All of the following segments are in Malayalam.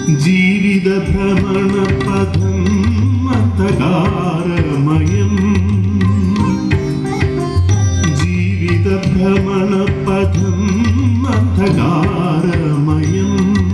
ജീവിത ഭ്രമണ പഥം അന്ധകാരമയം ജീവിത ഭ്രമണ പഥം അന്ധകാരമയം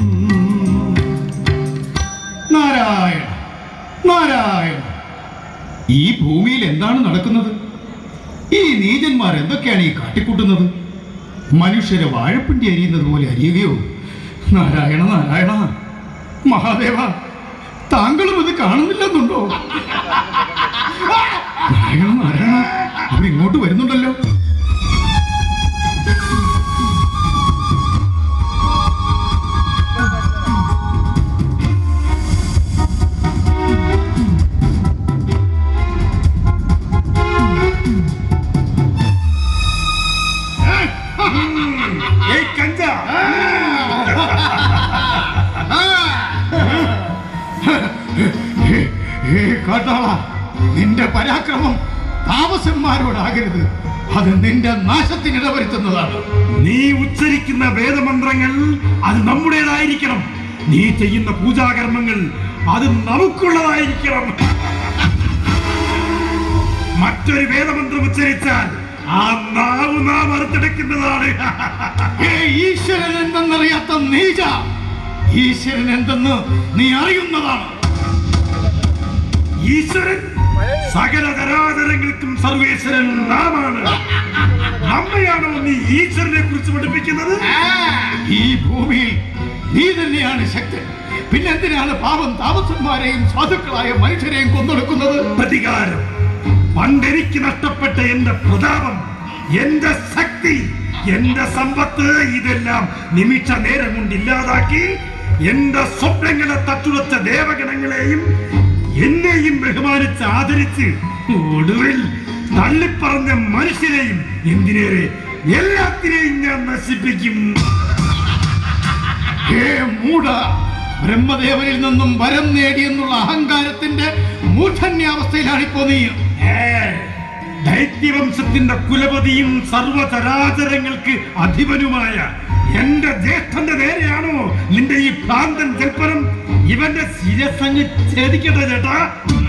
നാരായണ നാരായണ ഈ ഭൂമിയിൽ എന്താണ് നടക്കുന്നത് ഈ നീചന്മാർ എന്തൊക്കെയാണ് ഈ കാട്ടിക്കൂട്ടുന്നത് മനുഷ്യരെ വാഴപ്പിണ്ടി അരിയുന്നത് പോലെ അരിയുകയോ നാരായണ നാരായണ മഹാദേവ താങ്കളും ഇത് കാണുന്നില്ലെന്നുണ്ടോ നാരായണ നാരായണ അവർ ഇങ്ങോട്ട് വരുന്നുണ്ടല്ലോ ഏയ് കഞ്ച ഏ കാട്ടാള നിന്റെ പരാക്രമം താമസന്മാരോടാകരുത് അത് നിന്റെ നാശത്തിന് ഇടവരുത്തുന്നതാണ് നീ ഉച്ചരിക്കുന്ന വേദമന്ത്രങ്ങൾ അത് നമ്മുടേതായിരിക്കണം നീ ചെയ്യുന്ന പൂജാകർമ്മങ്ങൾ അത് നമുക്കുള്ളതായിരിക്കണം മറ്റൊരു വേദമന്ത്രം ഉച്ചരിച്ചാൽ ആ നാവ് നാം അറുത്തെടുക്കുന്നതാണ് ഏ ഈശ്വരൻ എന്തെന്നറിയാത്ത നീച ഈശ്വരൻ എന്തെന്ന് നീ അറിയുന്നതാണ് ഈശ്വരൻ സകല ചരാചരങ്ങൾക്കും സർവേശ്വരൻ നാമാണ് നമ്മയാണോ നീ ഈശ്വരനെ കുറിച്ച് പഠിപ്പിക്കുന്നത് ഈ ഭൂമിയിൽ നീ തന്നെയാണ് ശക്തൻ പിന്നെന്തിനാണ് പാവം താമസന്മാരെയും സാധുക്കളായ മനുഷ്യരെയും കൊന്നൊടുക്കുന്നത് പ്രതികാരം പണ്ടെനിക്ക് നഷ്ടപ്പെട്ട എന്റെ പ്രതാപം എന്റെ ശക്തി എന്റെ സമ്പത്ത് ഇതെല്ലാം നിമിഷ നേരം കൊണ്ട് ഇല്ലാതാക്കി എന്റെ സ്വപ്നങ്ങളെ തച്ചുടച്ച ദേവഗണങ്ങളെയും എന്നെയും ബഹുമാനിച്ച് ആദരിച്ച് ഒടുവിൽ തള്ളിപ്പറഞ്ഞ മനുഷ്യരെയും എന്തിനേറെ എല്ലാത്തിനെയും ഞാൻ നശിപ്പിക്കും ഹേ മൂഢ ബ്രഹ്മദേവനിൽ നിന്നും വരം നേടിയെന്നുള്ള അഹങ്കാരത്തിന്റെ മൂർധന്യാവസ്ഥയിലാണിപ്പോ നീ ഏ, ദൈത്യവംശത്തിന്റെ കുലപതിയും സർവചരാചരങ്ങൾക്ക് അധിപനുമായ എന്റെ ജ്യേഷ്ഠന്റെ നേരെയാണോ നിന്റെ ഈ ഭ്രാന്തൻ ജൽപ്പനം ഇവന്റെ ശിരസങ്ങ് ഛേദിക്കട്ടെ ചേട്ടാ